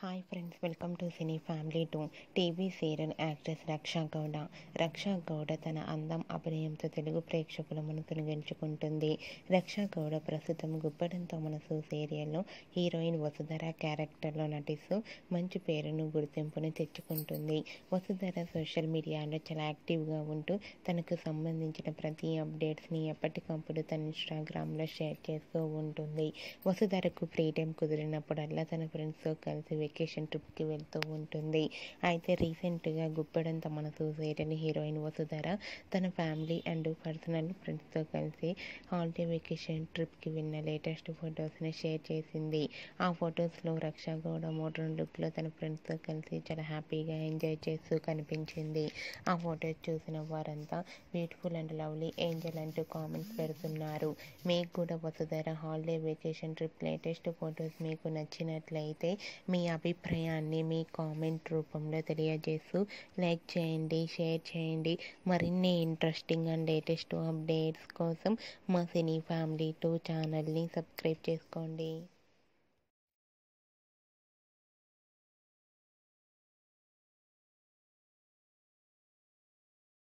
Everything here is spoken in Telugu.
hi friends welcome to cine family two TV serial actress Raksha Gowda Raksha Gowda తన అందం అభినయంతో తెలుగు ప్రేక్షకుల మనసును గెలుచుకుంటుంది రక్షా గౌడ ప్రస్తుతం గుప్పడంతో మనసు సీరియల్లో హీరోయిన్ వసుధర క్యారెక్టర్లో నటిస్తూ మంచి పేరును గుర్తింపును తెచ్చుకుంటుంది వసుధర సోషల్ మీడియాలో చాలా యాక్టివ్గా ఉంటూ తనకు సంబంధించిన ప్రతి అప్డేట్స్ని ఎప్పటికప్పుడు తన ఇన్స్టాగ్రామ్లో షేర్ చేస్తూ ఉంటుంది వసుధరకు ఫ్రీ టైం కుదిరినప్పుడల్లా తన ఫ్రెండ్స్తో కలిసి వెకేషన్ ట్రిప్కి వెళ్తూ ఉంటుంది అయితే రీసెంట్గా గుప్పెడంత మనసు సీరియల్ హీరోయిన్ వసుధర తన ఫ్యామిలీ అండ్ పర్సనల్ ఫ్రెండ్స్తో కలిసి హాలిడే వెకేషన్ ట్రిప్కి వెళ్ళిన లేటెస్ట్ ఫొటోస్ని షేర్ చేసింది ఆ ఫొటోస్లో రక్షా గౌడ మోడ్రన్ లుక్లో తన ఫ్రెండ్స్తో కలిసి చాలా హ్యాపీగా ఎంజాయ్ చేస్తూ కనిపించింది ఆ ఫొటోస్ చూసిన వారంతా బ్యూటిఫుల్ అండ్ లవ్లీ ఏంజల్ అంటూ కామెంట్స్ పెడుతున్నారు మీకు కూడా Vasudhara holiday vacation trip latest photos మీకు నచ్చినట్లయితే మీ అభిప్రాయాన్ని మీ కామెంట్ రూపంలో తెలియజేస్తూ లైక్ చేయండి షేర్ చేయండి మరిన్ని ఇంట్రెస్టింగ్ అండ్ లేటెస్ట్ అప్డేట్స్ కోసం మా సినీ ఫ్యామిలీ టూ ఛానల్ని సబ్స్క్రైబ్ చేసుకోండి